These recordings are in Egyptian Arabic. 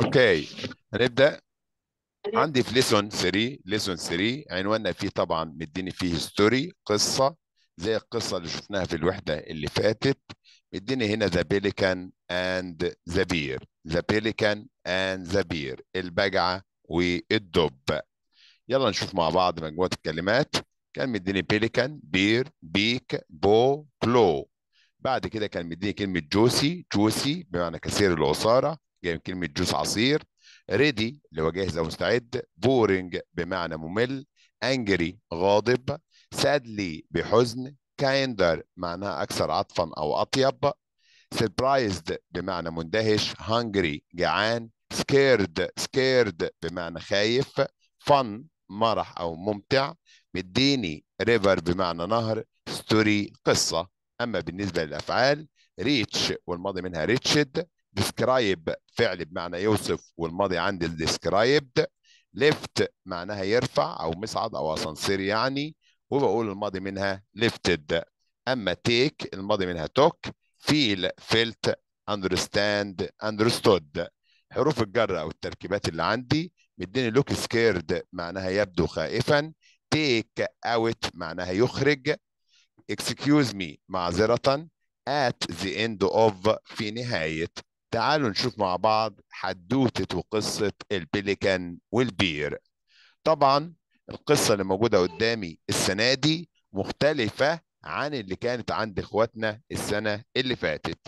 اوكي هنبدا عندي في ليسون 3 ليسون 3 عنواننا فيه طبعا مديني فيه ستوري قصه زي القصه اللي شفناها في الوحده اللي فاتت مديني هنا ذا بيليكان اند ذا بير ذا بيليكان اند ذا بير البجعه والدب يلا نشوف مع بعض مجموعه الكلمات كان مديني بيليكان بير بيك بو كلو بعد كده كان مديني كلمه جوسي جوسي بمعنى كثير العصاره جاي من كلمه جوس عصير ريدي اللي هو جاهز او مستعد بورنج بمعنى ممل انجري غاضب سادلي بحزن كايندر معناها اكثر عطفا او اطيب سربرايزد بمعنى مندهش هانجري جعان سكيرد سكيرد بمعنى خايف فن مرح او ممتع مديني ريفر بمعنى نهر ستوري قصه اما بالنسبه للافعال ريتش والماضي منها ريتشد ديسكرايب فعل بمعنى يوصف والماضي عندي الديسكرايبد ليفت معناها يرفع او مصعد او اسانسير يعني وبقول الماضي منها ليفتد اما تيك الماضي منها توك فيل فيلت اندرستاند اندرستود حروف الجر او التركيبات اللي عندي مديني لوك سكيرد معناها يبدو خائفا تيك اوت معناها يخرج excuse me معذرة at the end of في نهاية تعالوا نشوف مع بعض حدوتة وقصة البليكان والبير طبعا القصة اللي موجودة قدامي السنة دي مختلفة عن اللي كانت عند اخواتنا السنة اللي فاتت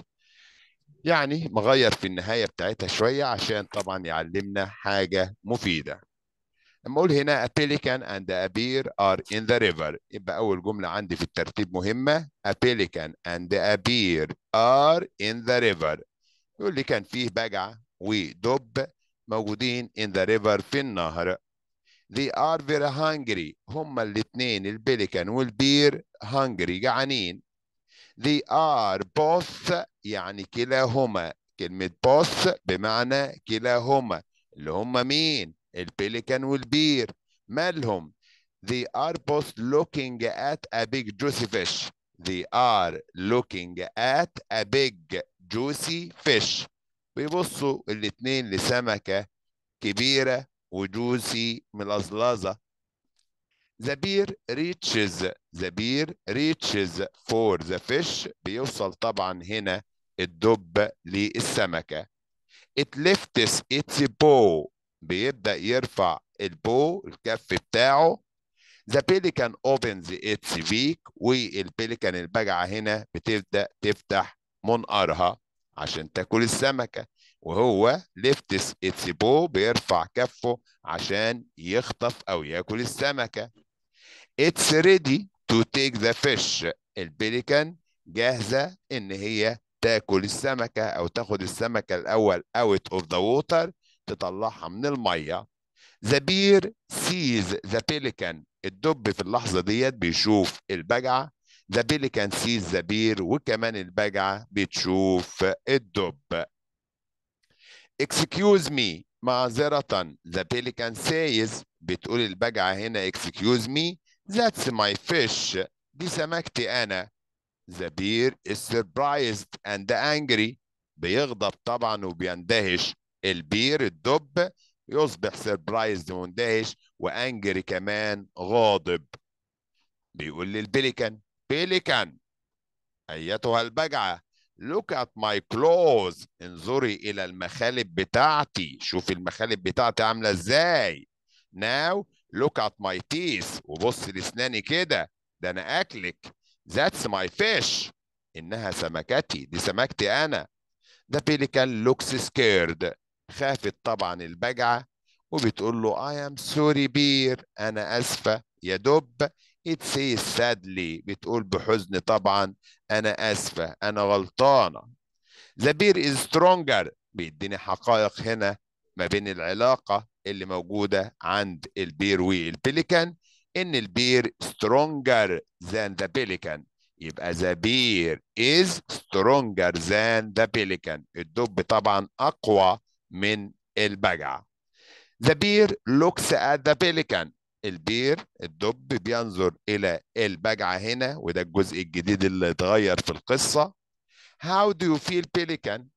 يعني مغير في النهاية بتاعتها شوية عشان طبعا يعلمنا حاجة مفيدة لما اقول هنا a pelican and a bear are in the river يبقى اول جمله عندي في الترتيب مهمه a pelican and a bear are in the river يقول لي كان فيه بجعه ودب موجودين in the river في النهر they are very hungry هما الاثنين البليكان والبير hungry جعانين they are both يعني كلاهما كلمه both بمعنى كلاهما اللي هما مين البليكان والبير مالهم they are both looking at a big juicy fish they are looking at a big juicy fish بيبصوا الاتنين لسمكة كبيرة وجوسي ملظلظة the bear reaches the bear reaches for the fish بيوصل طبعا هنا الدب للسمكة it lifts its bow بيبدأ يرفع البو الكف بتاعه ذا بيليكان اوبنز اتس بيك والبيليكان البجعة هنا بتبدأ تفتح منقارها عشان تاكل السمكة وهو ليفتس اتس بو بيرفع كفه عشان يخطف أو ياكل السمكة اتس ريدي تو تيك ذا فيش البيليكان جاهزة إن هي تاكل السمكة أو تاخد السمكة الأول اوت اوف ذا ووتر تطلعها من الميه ذا بير سيز ذا بيليكان الدب في اللحظه ديت بيشوف البجعه ذا بيليكان سيز ذا بير وكمان البجعه بتشوف الدب اكسكيوز مي معذرة ذا بيليكان سيز بتقول البجعة هنا اكسكيوز مي ذاتس ماي فيش دي سمكتي أنا ذا بير is surprised and angry بيغضب طبعا وبيندهش البير الدب يصبح سربرايزد مندهش وانجري كمان غاضب بيقول للبليكان بيليكان ايتها البجعه look at my clothes انظري الى المخالب بتاعتي شوف المخالب بتاعتي عامله ازاي now look at my teeth وبص لاسناني كده ده انا اكلك that's my fish انها سمكتي دي سمكتي انا ده بيليكان looks scared خافت طبعا البجعة وبتقول له I am sorry bear أنا أسفة يا دب it says sadly بتقول بحزن طبعا أنا أسفة أنا غلطانة the bear is stronger بيديني حقائق هنا ما بين العلاقة اللي موجودة عند البير والبليكان إن البير stronger than the pelican يبقى the bear is stronger than the pelican الدب طبعا أقوى من البجعة The bear looks at the pelican البير الدب بينظر إلى البجعة هنا وده الجزء الجديد اللي اتغير في القصة How do you feel pelican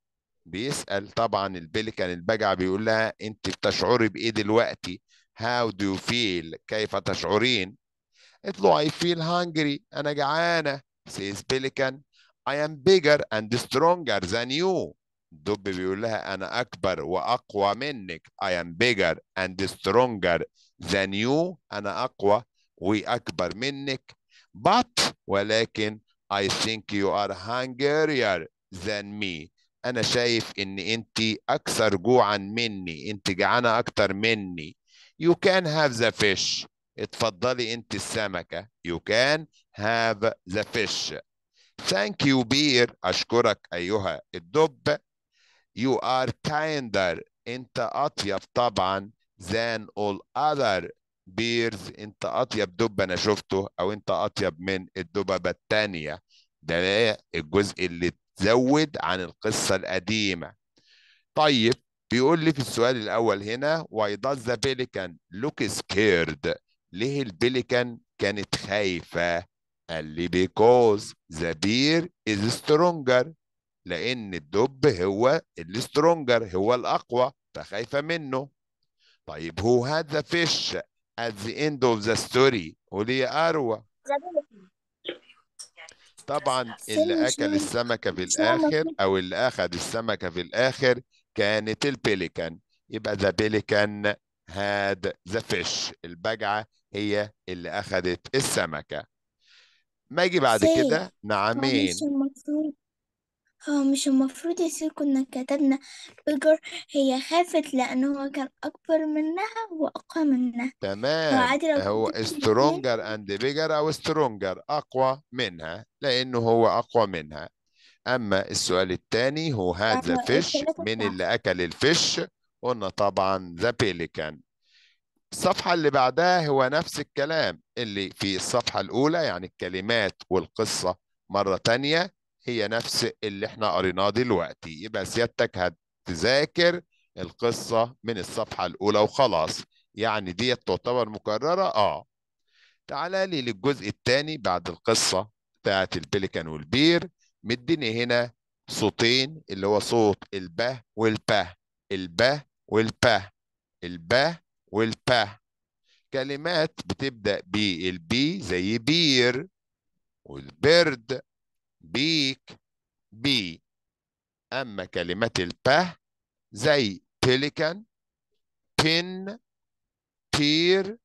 بيسأل طبعا البلكان البجعة بيقول لها انت بتشعري بايه دلوقتي how do you feel كيف تشعرين قلت له I feel hungry أنا جعانة says pelican I am bigger and stronger than you الدب بيقول لها أنا أكبر وأقوى منك I am bigger and stronger than you أنا أقوى وأكبر منك but ولكن I think you are hungrier than me أنا شايف إن أنت أكثر جوعا مني أنت جعانة أكتر مني you can have the fish اتفضلي انت السمكة you can have the fish thank you beer اشكرك ايها الدب you are kinder انت اطيب طبعا than all other beers انت اطيب دب انا شفته او انت اطيب من الدببة التانية ده الجزء اللي تزود عن القصة القديمة طيب بيقول لي في السؤال الاول هنا why does the pelican look scared ليه البلكان كانت خايفة؟ قال لي because the bear is stronger لأن الدب هو السترونجر هو الأقوى فخايفة منه. طيب who had the fish at the end of the story؟ قولي يا أروى. طبعا اللي أكل السمكة في الآخر أو اللي أخذ السمكة في الآخر كانت البلكان. يبقى the pelican had the fish البجعة هي اللي أخذت السمكة ما يجي بعد سيد، كده هو نعمين مش المفروض هو مش المفروض يصير كنا كتبنا بيجر هي خافت لأنه هو كان أكبر منها وأقوى منها هو تمام عادي لو هو كتبت الاتنين stronger and bigger أو stronger أقوى منها لأنه هو أقوى منها أما السؤال الثاني هو had the يعني fish التلاتة من صح. اللي أكل الفش قلنا طبعا the pelican الصفحة اللي بعدها هو نفس الكلام اللي في الصفحة الأولى يعني الكلمات والقصة مرة تانية هي نفس اللي احنا قريناه دلوقتي يبقى سيادتك هتذاكر القصة من الصفحة الأولى وخلاص يعني دي تعتبر مكررة اه تعالى لي للجزء الثاني بعد القصة بتاعت البلكان والبير مديني هنا صوتين اللي هو صوت البه والبه البه والبه البه والبه كلمات بتبدأ بالبي زي بير والبرد بيك بي أما كلمات البه زي بيليكان بين بير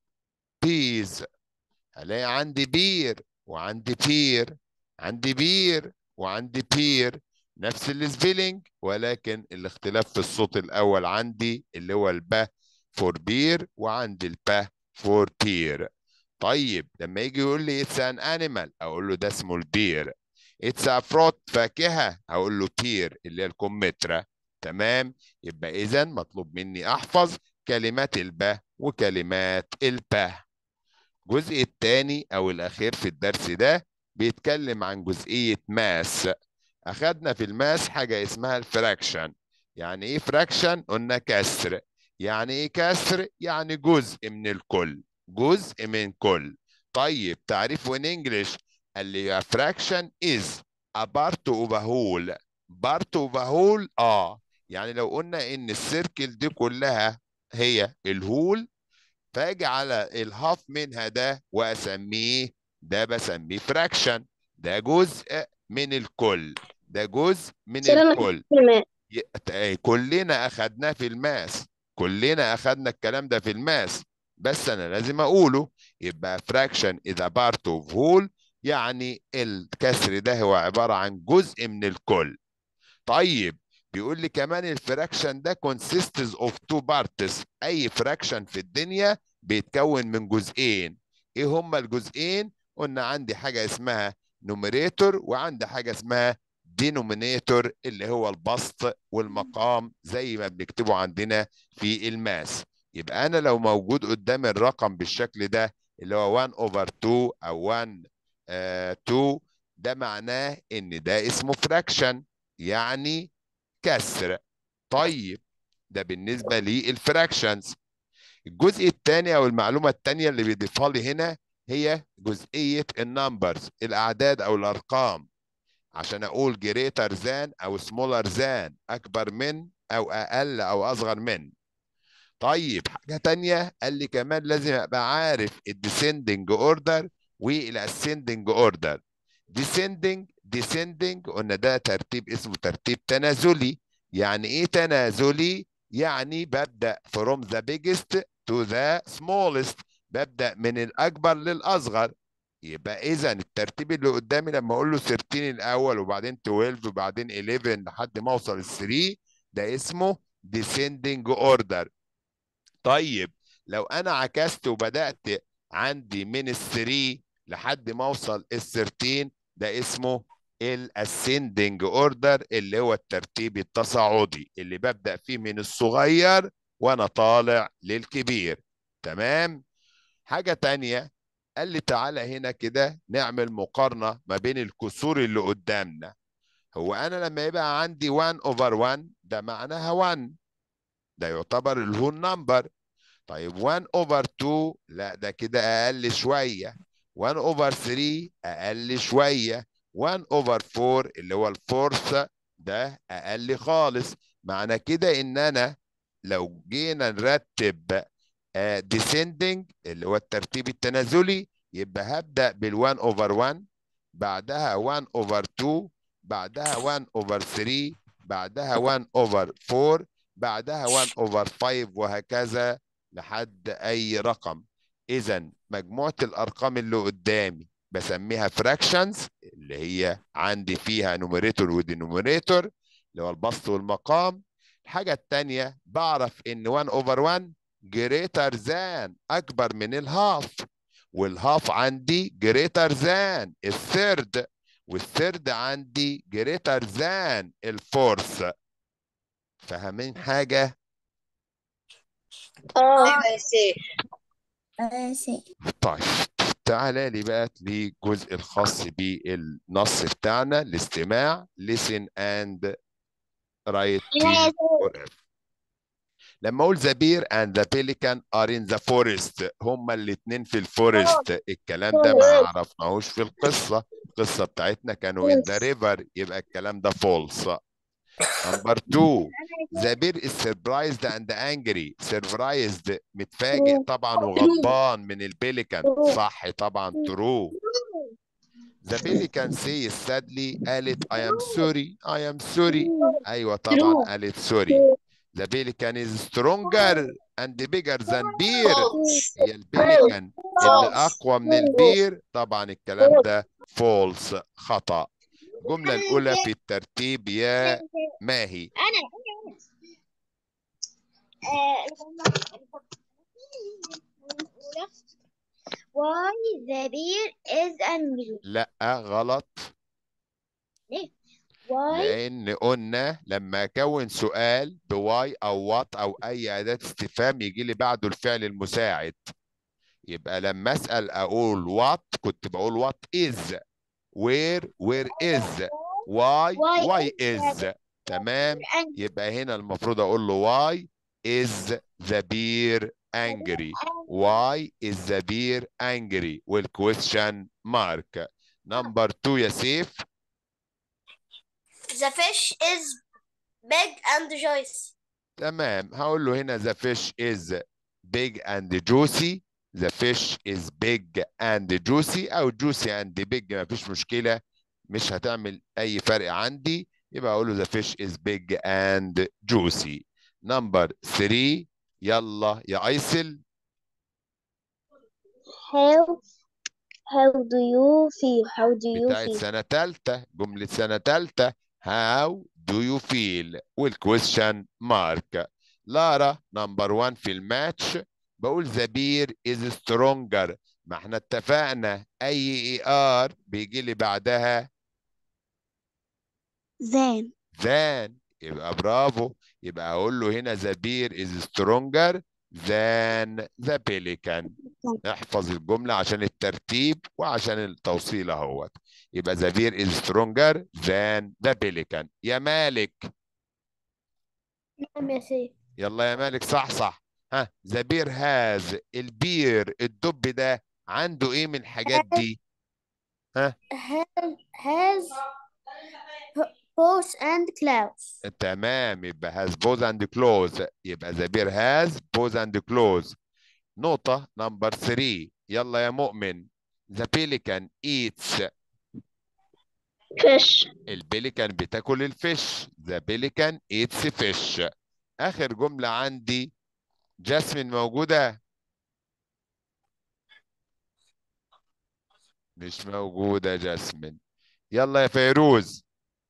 بيز هلاقي عندي بير وعندي بير عندي بير وعندي بير نفس السبيلنج ولكن الاختلاف في الصوت الأول عندي اللي هو البه فور بير وعندي البه فور بير طيب لما يجي يقول لي اتس ان انيمال اقول له ده اسمه البير اتس ا فروت فاكهه هقول له بير اللي هي الكمثرى تمام يبقى اذا مطلوب مني احفظ كلمات البه وكلمات البه الجزء الثاني او الاخير في الدرس ده بيتكلم عن جزئيه ماس اخذنا في الماس حاجه اسمها الفراكشن يعني ايه فراكشن قلنا كسر يعني ايه كسر يعني جزء من الكل جزء من كل طيب تعريفه in English قال لي a fraction is a part of a whole part of a whole اه يعني لو قلنا ان السيركل دي كلها هي الهول فاجي على الهاف منها ده واسميه ده بسميه فراكشن ده جزء من الكل ده جزء من سلام الكل كلمات ي- كلنا اخدناه في الماس كلنا اخدنا الكلام ده في الماس بس انا لازم اقوله يبقى fraction is a part of whole يعني الكسر ده هو عبارة عن جزء من الكل طيب بيقول لي كمان الفراكشن ده consists of two parts اي فراكشن في الدنيا بيتكون من جزئين ايه هما الجزئين قلنا عندي حاجة اسمها نوميريتور وعندي حاجة اسمها denominator اللي هو البسط والمقام زي ما بنكتبه عندنا في الماس يبقى انا لو موجود قدام الرقم بالشكل ده اللي هو 1 over 2 او 1 آه 2 ده معناه ان ده اسمه فراكشن يعني كسر طيب ده بالنسبة للفراكشنز الجزء الثاني او المعلومة الثانية اللي بيضيفها لي هنا هي جزئية النمبرز الاعداد او الارقام عشان اقول greater than او smaller than اكبر من او اقل او اصغر من طيب حاجة تانية قال لي كمان لازم ابقى عارف الديسندنج اوردر والاسندنج اوردر descending descending قلنا ده ترتيب اسمه ترتيب تنازلي يعني ايه تنازلي يعني ببدأ from the biggest to the smallest ببدأ من الأكبر للأصغر يبقى إذا الترتيب اللي قدامي لما أقول له 13 الأول وبعدين 12 وبعدين 11 لحد ما أوصل ل 3 ده اسمه descending order طيب لو أنا عكست وبدأت عندي من ال 3 لحد ما أوصل ال 13 ده اسمه الاسندنج اوردر اللي هو الترتيب التصاعدي اللي ببدأ فيه من الصغير وانا طالع للكبير تمام حاجة تانية قال لي تعالى هنا كده نعمل مقارنة ما بين الكسور اللي قدامنا هو انا لما يبقى عندي 1 اوفر 1 ده معناها 1 ده يعتبر الهون نمبر طيب 1 اوفر 2 لا ده كده اقل شوية 1 اوفر 3 اقل شوية 1 اوفر 4 اللي هو الفورث ده اقل خالص معنى كده ان انا لو جينا نرتب ديسندنج اللي هو الترتيب التنازلي يبقى هبدا بال1 اوفر 1 بعدها 1 اوفر 2 بعدها 1 اوفر 3 بعدها 1 اوفر 4 بعدها 1 اوفر 5 وهكذا لحد اي رقم اذا مجموعه الارقام اللي قدامي بسميها فراكشنز اللي هي عندي فيها نوميريتور ودينوميريتور اللي هو البسط والمقام الحاجة التانية بعرف ان 1 اوفر 1 جريتر ذان اكبر من الهاف والهاف عندي جريتر ذان الثيرد والثيرد عندي جريتر ذان الفورث فاهمين حاجة؟ اه يا سيف ماشي طيب تعالى لي بقى للجزء الخاص بالنص بتاعنا الاستماع listen and write يا to or if. لما اقول the bear and the pelican are in the forest هما الاتنين في الفورست الكلام ده ما عرفناهوش في القصة القصة بتاعتنا كانوا in the river يبقى الكلام ده false number two the bear is surprised and angry surprised متفاجئ طبعا وغضبان من البيليكان صح طبعا true The pelican says sadly قالت I am sorry I am sorry أيوة طبعا قالت sorry The pelican is stronger and bigger than bear هي البيليكان اللي أقوى من البير طبعا الكلام ده false خطأ الجملة الأولى في الترتيب يا ماهي انا Why the bear is angry? لا غلط Why لأن قلنا لما أكون سؤال بواي أو وات أو أي أداة استفهام يجي لي بعده الفعل المساعد يبقى لما أسأل أقول وات كنت بقول وات إز وير وير إز واي Why واي is إز تمام angry? يبقى هنا المفروض أقول له واي إز ذا بير angry why is the bear angry والquestion mark number two يا سيف The fish is big and juicy. تمام هقول له هنا the fish is big and juicy the fish is big and juicy او juicy and big ما فيش مشكلة مش هتعمل اي فرق عندي يبقى اقول له the fish is big and juicy number three يلا يا ايسل How how do you feel? How do you بتاعت feel? سنة تالتة جملة سنة تالتة how do you feel والكويشن مارك لارا نمبر 1 في الماتش بقول the beer is stronger ما احنا اتفقنا اي اي ار بيجي لي بعدها Then than يبقى برافو يبقى اقول له هنا the beer is stronger than the pelican احفظ الجملة عشان الترتيب وعشان التوصيل اهوت يبقى the beer is stronger than the pelican يا مالك نعم يا سيف. يلا يا مالك صح صح ها the beer has البير الدب ده عنده ايه من الحاجات دي Has has boats and clouds تمام يبقى has bows and clothes يبقى the bear has bows and clothes نقطة نمبر 3 يلا يا مؤمن the pelican eats fish البليكان بتاكل الفيش the pelican eats fish آخر جملة عندي جاسمين موجودة مش موجودة جاسمين يلا يا فيروز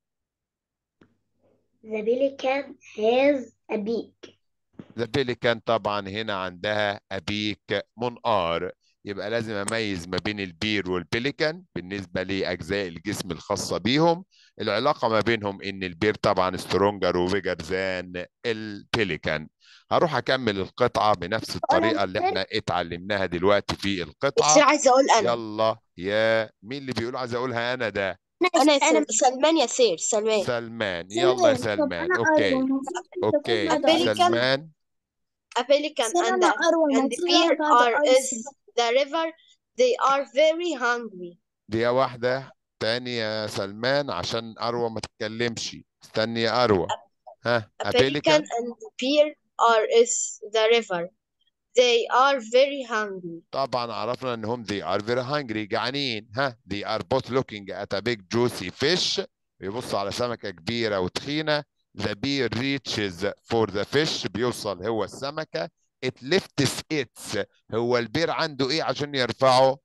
the pelican has a beak ذا بيليكان طبعا هنا عندها أبيك منقار يبقى لازم أميز ما بين البير والبيليكان بالنسبة لأجزاء الجسم الخاصة بيهم العلاقة ما بينهم إن البير طبعا سترونجر وبيجر ذان البيليكان هروح أكمل القطعة بنفس الطريقة اللي احنا اتعلمناها دلوقتي في القطعة يصير عايزه اقول انا يلا يا مين اللي بيقول عايز أقولها أنا ده انا يا سل- سلمان ياسير سلمان سلمان يلا يا سلمان أوكي أوكي أبيليكان سلمان a pelican and سلمى a, أروى and المفروض bear بعد are أرسل is the river they are very hungry دقيقة واحدة تاني يا سلمان عشان أروى ما تتكلمش استني يا أروى ها a a pelican pelican and bear are is the river they are very hungry طبعا عرفنا انهم they are very hungry جعانين ها they are both looking at a big juicy fish بيبص على سمكة كبيرة وتخينة the bear reaches for the fish بيوصل هو السمكة it lifts its هو البير عنده ايه عشان يرفعه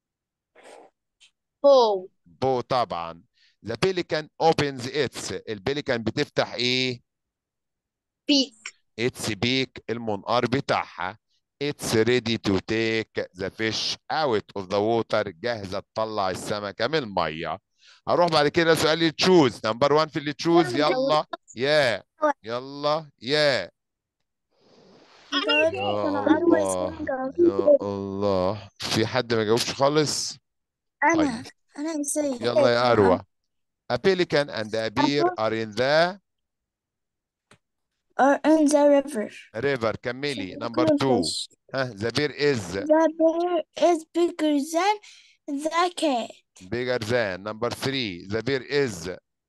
oh بو طبعا the pelican opens its البيليكان بتفتح ايه beak اتس بيك المنقار بتاعها اتس ريدي تو تيك ذا فيش اوت اوف ذا ووتر جاهزه تطلع السمكه من الميه هروح بعد كده سؤال تشوز نمبر 1 في اللي تشوز يلا يا يلا يا انت يا عارف انا اروى الله اسمها يا الله في حد ما جاوبش خالص انا طيب انا انسان يلا يا اروى A pelican and a bear are in the are in the river river كملي نمبر Good 2 fish. ها the bear is The bear is bigger than the cat, bigger than number 3 the bear is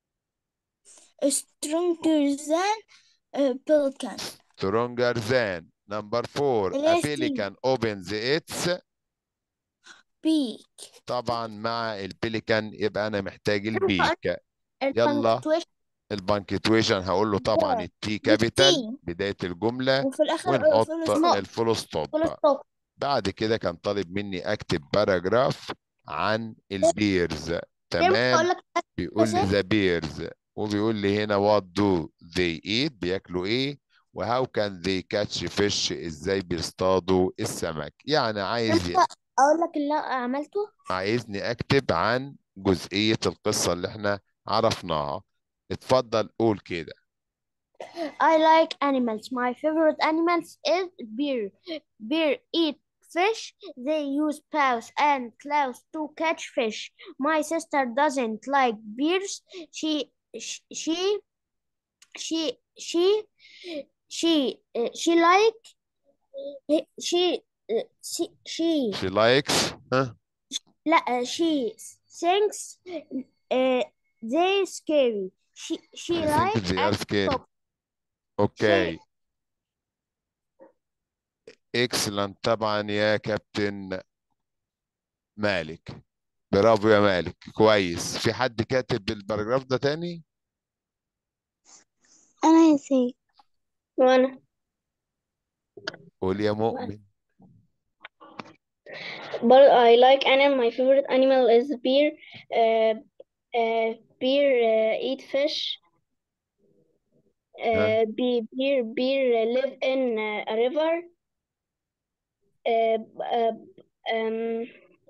stronger than a pelican. stronger than. Number four, a Let's see. pelican opens its Beak. طبعا مع البليكان يبقى انا محتاج البيك يلا. البنكتويشن هقول له طبعا التي كابيتال بالتي. بداية الجملة وفي الآخر ونحط فول الفول ستوب ستوب بعد كده كان طالب مني اكتب باراجراف عن البيرز تمام بيقول لي ذا بيرز وبيقول لي هنا what do they eat بياكلوا ايه وهاو كان they catch fish ازاي بيصطادوا السمك يعني عايز اقول لك اللي عملته عايزني اكتب عن جزئية القصة اللي احنا عرفناها اتفضل قول كده I like animals. My favorite animals is bear. Bear eat fish. They use paws and claws to catch fish. My sister doesn't like bears. She she she she she uh, she like she uh, she she she likes ها لا uh, she thinks uh, they scary. She she I think likes they are and scared stop. اوكي اكسلنت طبعا يا كابتن مالك برافو يا مالك كويس في حد كاتب الباراجراف ده تاني أنا يا سيد وأنا قول يا مؤمن But I like animal. My favorite animal is bear. Uh, uh, bear uh, eat fish. Uh, be, bear bear live in uh, a river. Uh, uh, um,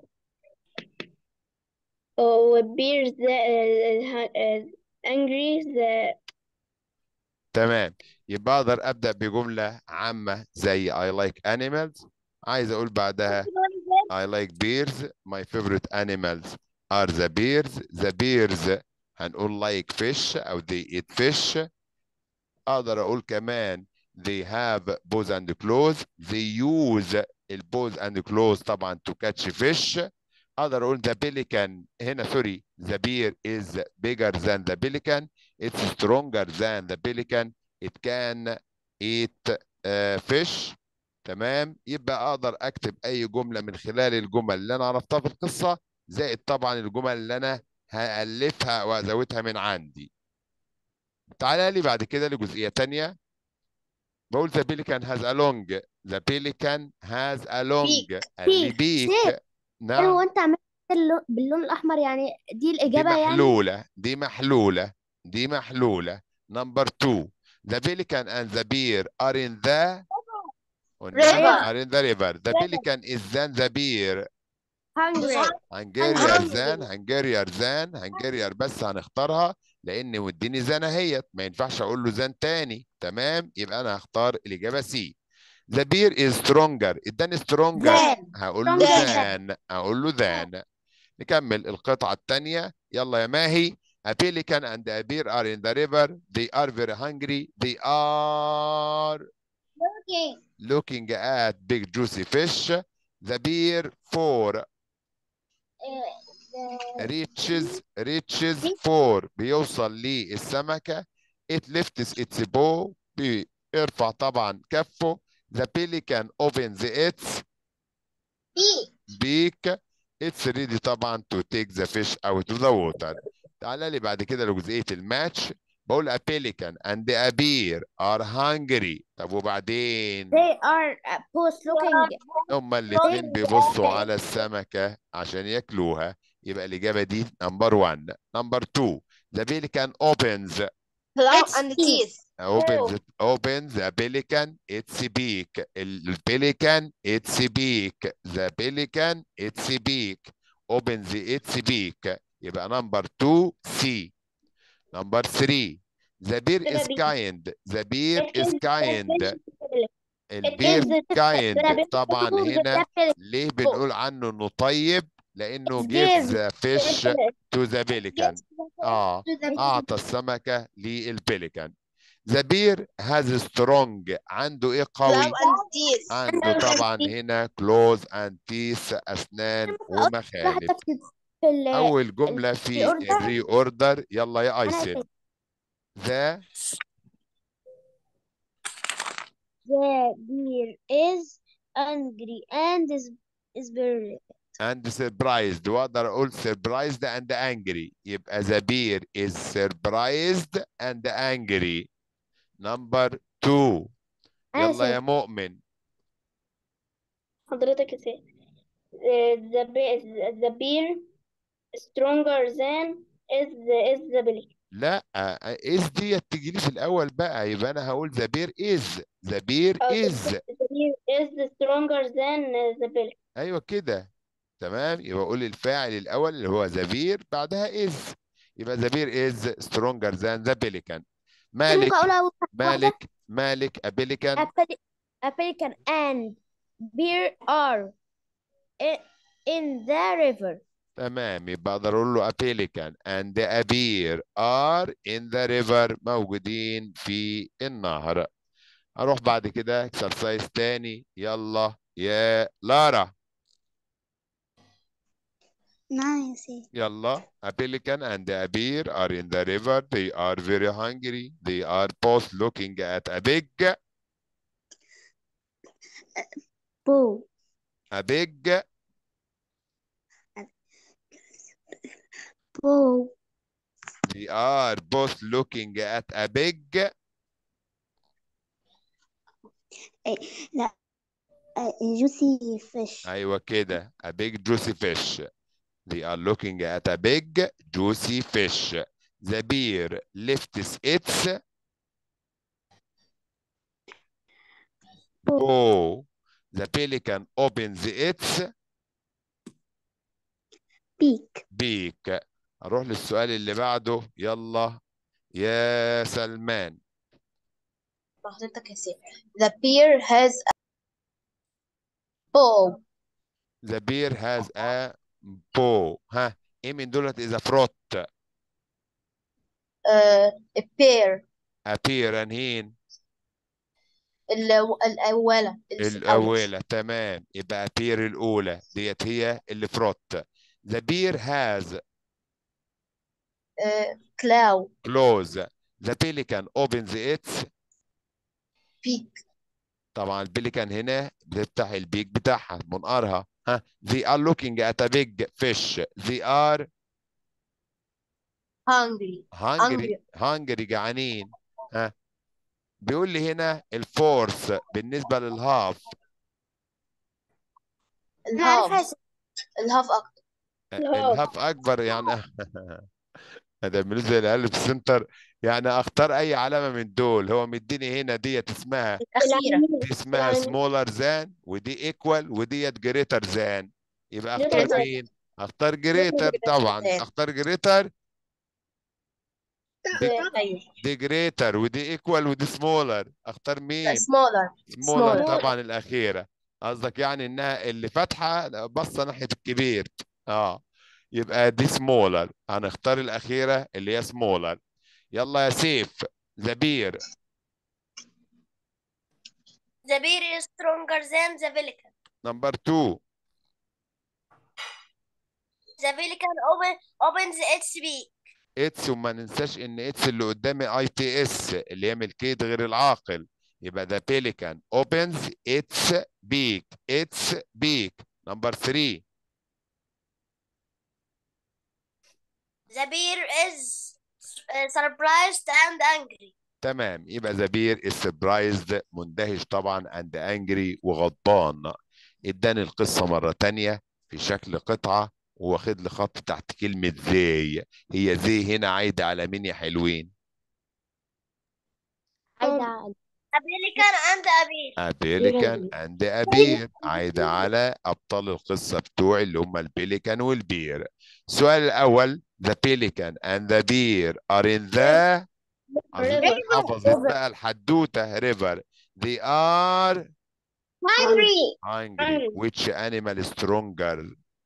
oh, bear the, uh, uh, angry. The تمام يبقى اقدر ابدا بجمله عامه زي I like animals عايز اقول بعدها I like bears my favorite animals are the bears the bears هنقول like fish او they eat fish اقدر اقول كمان they have bows and claws they use البوز and claws طبعا to catch fish اقدر اقول the pelican هنا سوري the bear is bigger than the pelican it's stronger than the pelican it can eat uh, fish تمام يبقى اقدر اكتب اي جمله من خلال الجمل اللي انا عرفتها في القصه زائد طبعا الجمل اللي انا هالفها وازودها من عندي تعالى لي بعد كده لجزئيه تانية بقول the pelican has a long the pelican has a long قال لي بيك. بيك سيف. هو نعم انت عملت اللون- باللون الاحمر يعني دي دي الاجابه يعني محلولة دي محلولة دي محلولة نمبر 2 the pelican and the bear are in the قلنا River. are in the river the pelican is than the bear hungry هنجرير زان هنجرير زان هنجرير بس هنختارها لان مديني زان اهيت ما ينفعش اقول له زان تاني تمام يبقى انا هختار الاجابه سي The beer is stronger اداني stronger زان هقول له stronger ذان هقول له ذان نكمل القطعة الثانية يلا يا ماهي A pelican and a bear are in the river. They are very hungry. They are looking at big juicy fish. The bear four reaches reaches four بيوصل للسمكة. It lifts its bow بيرفع طبعا كفه. The pelican opens its beak. It's ready طبعا to take the fish out of the water. تعالى لي بعد كده لجزئية الماتش بقول a pelican and a bear are hungry طب وبعدين they are uh, both looking هما الاتنين بيبصوا على السمكة عشان ياكلوها يبقى الإجابة دي نمبر 1 نمبر 2 the pelican opens Claw Its and teeth. teeth. opens opens the pelican its beak البelican its beak the pelican its beak opens its beak يبقى نمبر 2 C نمبر 3 the bear is kind the bear is kind البير kind طبعا هنا ليه بنقول عنه انه طيب لانه It's gives give. fish to the pelican اه اعطى السمكه للبelican the bear has strong عنده ايه Claw قوي and teeth. عنده طبعا هنا claws and teeth اسنان ومخالب واحدة في في ال اول جمله في order. الري اوردر يلا يا أنا ايسن ذا The bear is angry and is is very and surprised واقدر اقول surprised and angry يبقى the bear is surprised and angry number two أنا يلا يا سيف. مؤمن حضرتك يا سيف Uh, the bear the bear stronger than is the is the pelican لا is دي تيجي لي في الاول بقى يبقى انا هقول the bear is the bear أو the, is the bear is stronger than uh, the pelican ايوه كده تمام يبقى اقول الفاعل الاول اللي هو the bear بعدها is يبقى the bear is stronger than the pelican مالك ممكن أقولها أول واحدة مالك مالك a pelican A peli- a pelican and bear are i- in the river تمام يبقى اقدر اقول له a pelican and a bear are in the river موجودين في النهر هروح بعد كده اكسرسايز تاني يلا يا لارا نعم يا سيدي يلا a pelican and a bear are in the river they are very hungry they are both looking at a big بو a big بو they are both looking at a big لا جوسي فيش ايوه كده a big juicy fish they are looking at a big juicy fish the bear lifts its bow the pelican opens its بيك beak اروح للسؤال اللي بعده يلا يا سلمان حضرتك يا سيف. The bear has a bow. the bear has a bow ها ايه من دولت اذا فروت Uh, a pair. a bear انهين الأو- الأولى اللي في الأول. الأولى تمام يبقى بير الأولى ديت هي اللي فروت the bear has uh, claw claws the pelican opens its beak طبعا البليكان هنا بتفتح البيك بتاعها منقارها ها they are looking at a big fish they are hungry hungry hungry جعانين ها بيقول لي هنا الفورس بالنسبة للهاف الهاف الهاف أكتر الهاف. الهاف أكبر يعني هذا بالنسبة للألف سنتر يعني أختار أي علامة من دول هو مديني هنا ديت اسمها الأخيرة دي اسمها يعني- سمولر ذان ودي ايكوال وديت جريتر ذان يبقى Greater اختار than. مين؟ اختار جريتر طبعا than. اختار جريتر أيوة دي جريتر ودي ايكوال ودي سمولر اختار مين؟ smaller سمولر smaller. طبعا الاخيره قصدك يعني انها اللي فاتحه باصه ناحيه الكبير اه يبقى دي سمولر هنختار الاخيره اللي هي سمولر يلا يا سيف زبير The bear is stronger than the pelican. نمبر 2 The pelican open, opens its beak. اتس وما ننساش ان اتس اللي قدامي اي تي اس اللي هي ملكيه غير العاقل يبقى ذا بيليكان اوبنز اتس بيك اتس بيك نمبر 3 The bear is uh, surprised and angry. تمام يبقى ذا بير سربرايزد مندهش طبعا اند انجري وغضبان اداني القصه مره تانية في شكل قطعه واخد لي خط تحت كلمه زي هي زي هنا عايده على مين يا حلوين عايدة على A pelican and a bear. A pelican and a bear عايدة على أبطال القصة بتوعي اللي هم البيليكان والبير السؤال الأول The pelican and the bear are in the عايزين بقى حفظت بقى الحدوتة river They are hungry hungry Which animal is stronger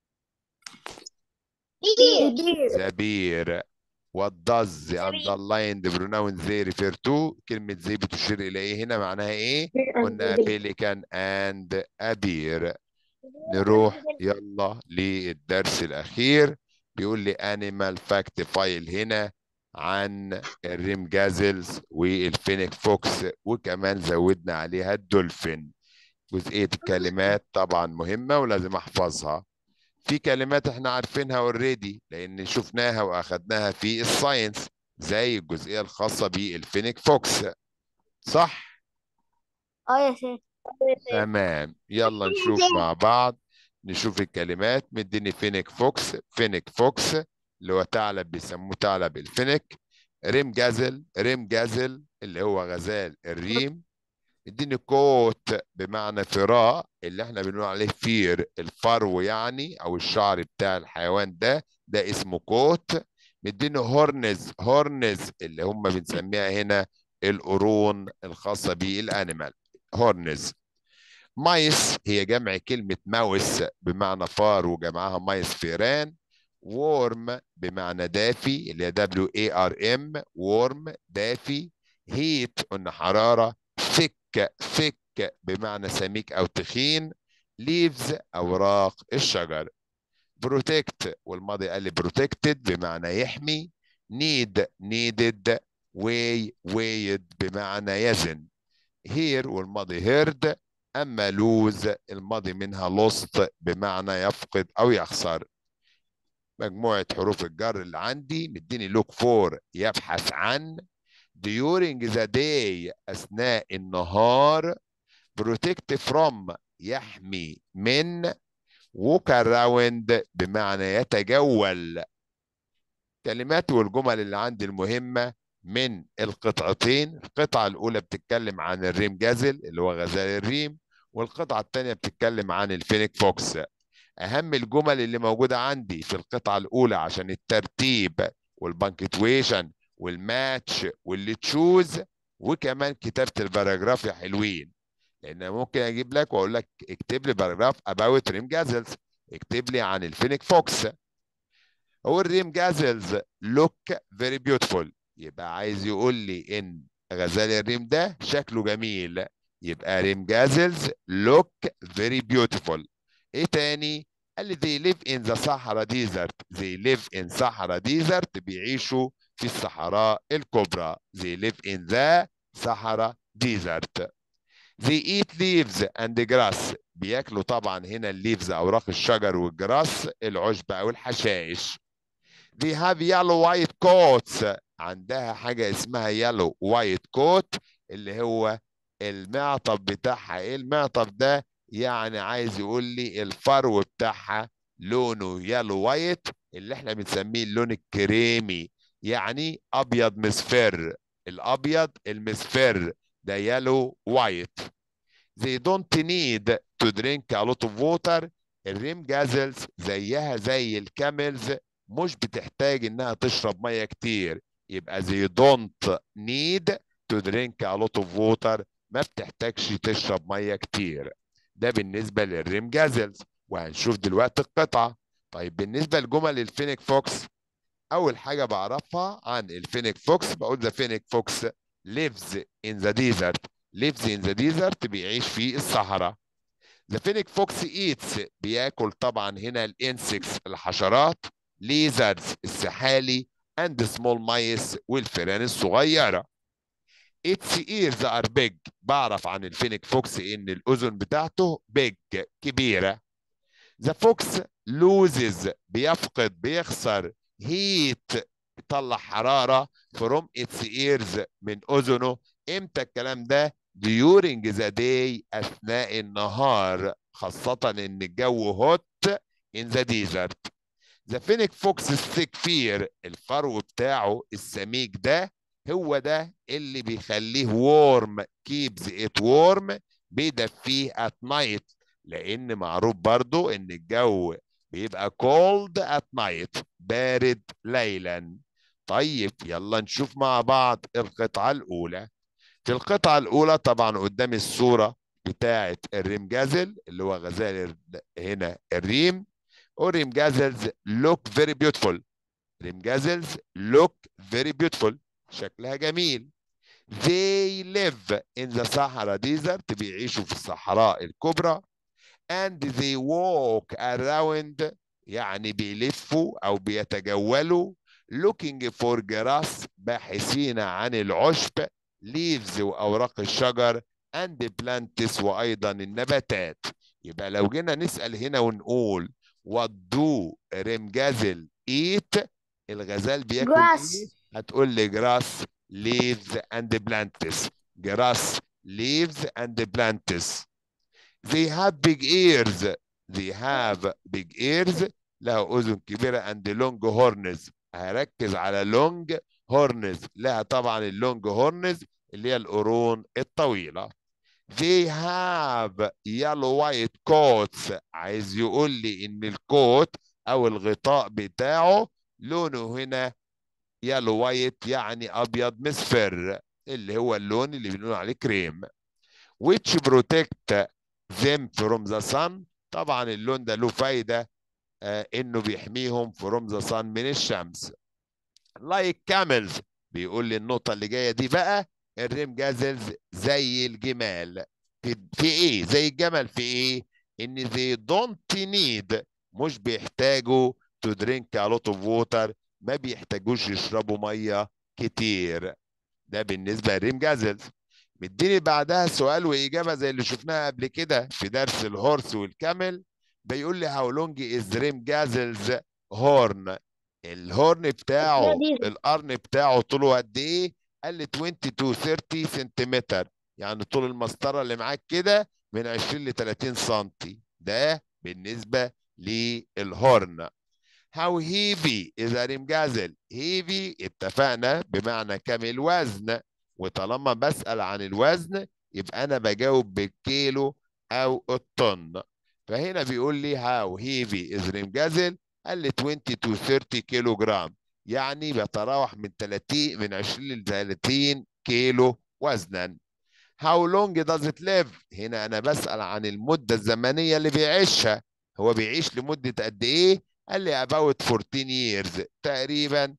bear The bear What does the bear. underlined pronoun they refer to كلمة زي بتشير إلى إيه هنا معناها إيه قلنا pelican and a bear نروح يلا للدرس الأخير بيقول لي animal fact file هنا عن الريم جازلز والفينيك فوكس وكمان زودنا عليها الدولفين جزئية الكلمات طبعا مهمة ولازم أحفظها في كلمات احنا عارفينها اوريدي لأن شفناها وأخدناها في الساينس زي الجزئية الخاصة بالفينيك فوكس صح؟ اه يا شيخ تمام يلا نشوف مع بعض نشوف الكلمات مديني فينيك فوكس فينيك فوكس اللي هو ثعلب بيسموه ثعلب الفينيك ريم جازل ريم جازل اللي هو غزال الريم اديني كوت بمعنى فراء اللي احنا بنقول عليه فير الفرو يعني او الشعر بتاع الحيوان ده ده اسمه كوت مديني هورنز هورنز اللي هم بنسميها هنا القرون الخاصة بالانيمال هورنز مايس هي جمع كلمة ماوس بمعنى فار وجمعها مايس فيران وورم بمعنى دافي اللي هي دبليو اي ار ام وورم دافي هيت قلنا حرارة ثك ثك بمعنى سميك او تخين ليفز اوراق الشجر بروتكت والماضي قال لي بروتكتد بمعنى يحمي نيد نيدد واي ويد بمعنى يزن هير والماضي هيرد اما لوز الماضي منها لوست بمعنى يفقد او يخسر مجموعة حروف الجر اللي عندي مديني لوك فور يبحث عن during the day أثناء النهار protect from يحمي من walk around بمعنى يتجول كلمات والجمل اللي عندي المهمة من القطعتين القطعة الأولى بتتكلم عن الريم جازل اللي هو غزال الريم والقطعة الثانية بتتكلم عن الفينيك فوكس أهم الجمل اللي موجودة عندي في القطعة الأولى عشان الترتيب والبنكتويشن والماتش واللي تشوز وكمان كتابة الباراجراف يا حلوين لأن ممكن أجيب لك وأقول لك اكتب لي باراجراف about ريم جازلز اكتب لي عن الفينيك فوكس هو الريم جازلز لوك فيري بيوتيفول يبقى عايز يقول لي ان غزال الريم ده شكله جميل يبقى ريم جازلز لوك فيري بيوتيفول ايه تاني قال لي they live in the Sahara desert they live in Sahara desert بيعيشوا في الصحراء الكبرى they live in the Sahara desert they eat leaves and grass بياكلوا طبعا هنا الليفز اوراق الشجر والجراس العشب او الحشائش they have yellow white coats عندها حاجة اسمها yellow white coat اللي هو المعطف بتاعها ايه المعطف ده يعني عايز يقول لي الفرو بتاعها لونه يالو وايت اللي احنا بنسميه اللون الكريمي يعني ابيض مصفر الابيض المصفر ده يالو وايت they don't need to drink a lot of water الريم جازلز زيها زي الكاملز مش بتحتاج انها تشرب ميه كتير يبقى they don't need to drink a lot of water ما بتحتاجش تشرب ميه كتير ده بالنسبه للريم جازلز وهنشوف دلوقتي القطعه طيب بالنسبه لجمل الفينيك فوكس اول حاجه بعرفها عن الفينيك فوكس بقول ذا فينيك فوكس lives in the desert lives in the desert بيعيش في الصحراء The fennec fox eats بياكل طبعا هنا الانسكس الحشرات lizards السحالي and small mice والفئران الصغيرة its ears are big بعرف عن الفينيك فوكس ان الاذن بتاعته big كبيرة The fox loses بيفقد بيخسر heat بيطلع حرارة from its ears من أذنه امتى الكلام ده during the day أثناء النهار خاصة إن الجو hot in the desert The fennec fox thick fear الفرو بتاعه السميك ده هو ده اللي بيخليه warm keeps it warm بيدفيه at night لأن معروف برضو إن الجو بيبقى cold at night بارد ليلا طيب يلا نشوف مع بعض القطعة الأولى في القطعة الأولى طبعا قدام الصورة بتاعة الريم جازل اللي هو غزال هنا الريم والريم جازلز look very beautiful ريم جازلز look very beautiful شكلها جميل they live in the Sahara desert بيعيشوا في الصحراء الكبرى and they walk around يعني بيلفوا أو بيتجولوا looking for grass باحثين عن العشب leaves وأوراق الشجر and plants وأيضا النباتات يبقى لو جينا نسأل هنا ونقول what do رمجازل eat الغزال بياكل Grass. ايه هتقول لي grass leaves and plants grass leaves and plants they have big ears they have big ears لها أذن كبيرة and long horns هركز على long horns لها طبعا اللونج horns اللي هي القرون الطويلة they have yellow white coats عايز يقول لي ان الكوت او الغطاء بتاعه لونه هنا يالو وايت يعني ابيض مصفر اللي هو اللون اللي بنقول عليه كريم which protect them from the sun طبعا اللون ده له فايده آه انه بيحميهم from the sun من الشمس like camels بيقول لي النقطه اللي جايه دي بقى الريم جازلز زي الجمال في, في ايه زي الجمل في ايه ان they don't need مش بيحتاجوا to drink a lot of water ما بيحتاجوش يشربوا ميه كتير ده بالنسبه لريم جازلز مديني بعدها سؤال واجابه زي اللي شفناها قبل كده في درس الهورس والكامل بيقول لي هاو لونج از ريم جازلز هورن الهورن بتاعه دي. القرن بتاعه طوله قد ايه قال لي 20 to 30 سنتيمتر يعني طول المسطره اللي معاك كده من 20 ل 30 سم ده بالنسبه للهورن هاو هيفي اذا ريم جازل هيفي اتفقنا بمعنى كم الوزن وطالما بسأل عن الوزن يبقى انا بجاوب بالكيلو او الطن فهنا بيقول لي هاو هيفي از ريم جازل قال لي 20 to 30 كيلو جرام يعني بيتراوح من 30 من 20 ل 30 كيلو وزنا How long does it live؟ هنا أنا بسأل عن المدة الزمنية اللي بيعيشها هو بيعيش لمدة قد إيه؟ قال لي about 14 years تقريبا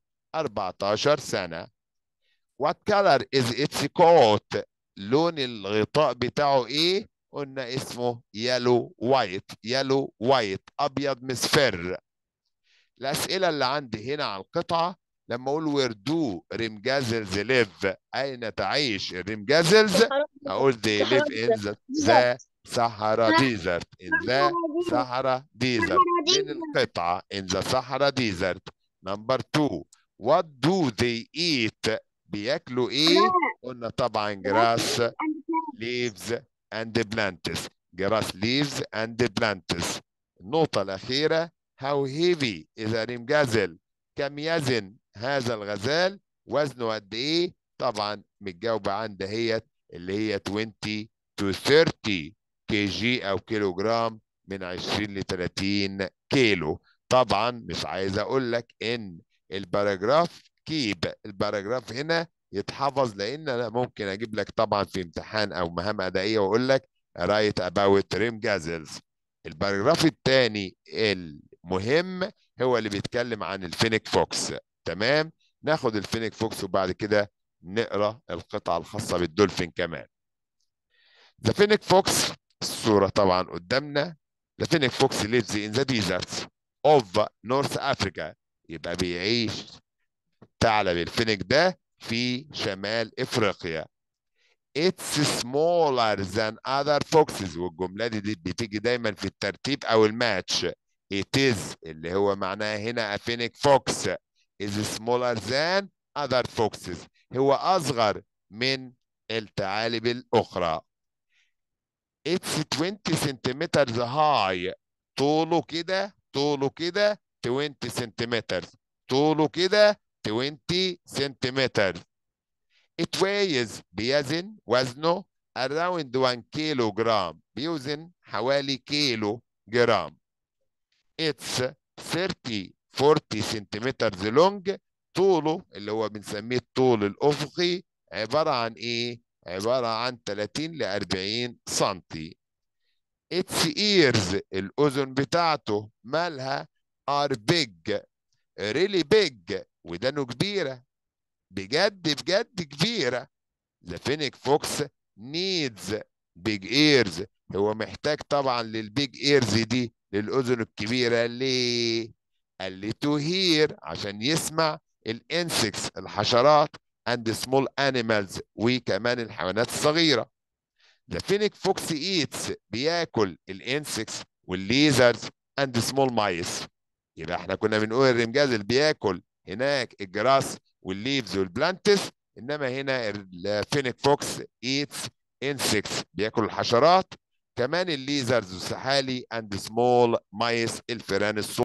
14 سنة What color is its coat؟ لون الغطاء بتاعه إيه؟ قلنا اسمه يالو وايت يالو وايت ابيض مصفر الاسئله اللي عندي هنا على القطعه لما اقول وير دو ريمجازلز ليف اين تعيش الريمجازلز اقول they live in the, the Sahara desert in the Sahara desert من القطعة in the Sahara desert number two what do they eat بياكلوا ايه قلنا طبعا grass leaves and plants grass leaves and plants النقطة الأخيرة how heavy is a رمجازل كم يزن هذا الغزال وزنه قد ايه طبعا متجاوبة عن دهيت اللي هي 20 to 30 كي جي او كيلو جرام من 20 ل 30 كيلو طبعا مش عايز اقول لك ان الباراجراف كيب الباراجراف هنا يتحفظ لان انا ممكن اجيب لك طبعا في امتحان او مهام ادائيه واقول لك رايت اباوت ريم جازلز الباراجراف الثاني المهم هو اللي بيتكلم عن الفينيك فوكس تمام ناخد الفينيك فوكس وبعد كده نقرا القطعه الخاصه بالدولفين كمان The Fennec Fox الصورة طبعا قدامنا The Fennec Fox lives in the deserts of North Africa يبقى بيعيش ثعلب الفينيك ده في شمال افريقيا It's smaller than other foxes والجملة دي, دي بتيجي دايما في الترتيب أو الماتش It is اللي هو معناها هنا a fennec fox is smaller than other foxes هو أصغر من الثعالب الأخرى It's 20 centimeters high طوله كده طوله كده 20 سنتيمتر طوله كده 20 سنتيمتر It weighs بيزن وزنه around 1 كيلو جرام بيوزن حوالي كيلو جرام It's 30 40 سنتيمتر long طوله اللي هو بنسميه الطول الأفقي عبارة عن إيه؟ عبارة عن 30 ل 40 سنتي its ears الأذن بتاعته مالها are big really big ودانه كبيرة بجد بجد كبيرة the fennec fox needs big ears هو محتاج طبعا للبيج ايرز دي للأذن الكبيرة ليه؟ قال لي to hear عشان يسمع الانسكس الحشرات and small animals وكمان الحيوانات الصغيرة The fennec fox eats بياكل الانسكس والليزرز and small mice يبقى احنا كنا بنقول الرمجازل بياكل هناك الجراس والليفز والبلانتس انما هنا الفينيك فوكس ايتس insects بياكل الحشرات كمان الليزرز والسحالي and small mice الفئران الصغيرة